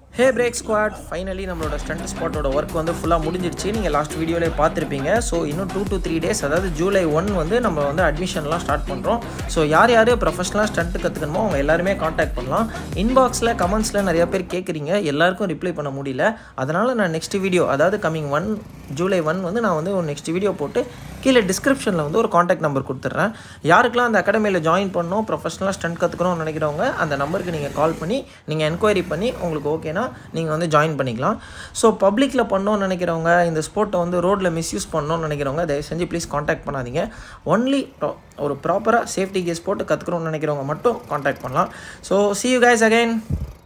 ஹே break squad finally நம்மளோட stunt ஸ்பாட்டோட work வந்து ஃபுல்லாக முடிஞ்சிருச்சு நீங்கள் லாஸ்ட் வீடியோலே பார்த்துருப்பீங்க ஸோ இன்னும் டூ டு த்ரீ டேஸ் அதாவது ஜூலை ஒன் வந்து நம்ம வந்து அட்மிஷன்லாம் ஸ்டார்ட் பண்ணுறோம் ஸோ யார் யார் ப்ரொஃபஷனலாக ஸ்டண்ட் கற்றுக்கணுமோ அவங்க எல்லாருமே காண்டாக்ட் பண்ணலாம் இன்பாக்ஸில் கமெண்ட்ஸில் நிறைய பேர் கேட்குறீங்க எல்லாருக்கும் ரிப்ளை பண்ண முடியல அதனால் நான் நெக்ஸ்ட் வீடியோ அதாவது கம்மிங் ஒன் ஜூலை ஒன் வந்து நான் வந்து ஒரு நெக்ஸ்ட் வீடியோ போட்டு கீழே டிஸ்கிரிப்ஷனில் வந்து ஒரு காண்டாக்ட் நம்பர் கொடுத்துட்றேன் யாருக்கெல்லாம் அந்த அகாடமியில் ஜாயின் பண்ணணும் ப்ரொஃபஷனலாக ஸ்டண்ட் கற்றுக்கணும்னு நினைக்கிறவங்க அந்த நம்பருக்கு நீங்கள் கால் பண்ணி நீங்கள் என்கொயரி பண்ணி உங்களுக்கு ஓகேனா நீங்கள் வந்து ஜாயின் பண்ணிக்கலாம் ஸோ பப்ளிக்கில் பண்ணணும்னு நினைக்கிறவங்க இந்த ஸ்போர்ட்டை வந்து ரோட்டில் மிஸ்யூஸ் பண்ணணும்னு நினைக்கிறவங்க தயவு செஞ்சு ப்ளீஸ் காண்டாக்ட் பண்ணாதீங்க ஒன்லி ஒரு ப்ராப்பராக சேஃப்டி கேஸ் போட்டு கற்றுக்கணும்னு நினைக்கிறவங்க மட்டும் காண்டாக்ட் பண்ணலாம் so see you guys again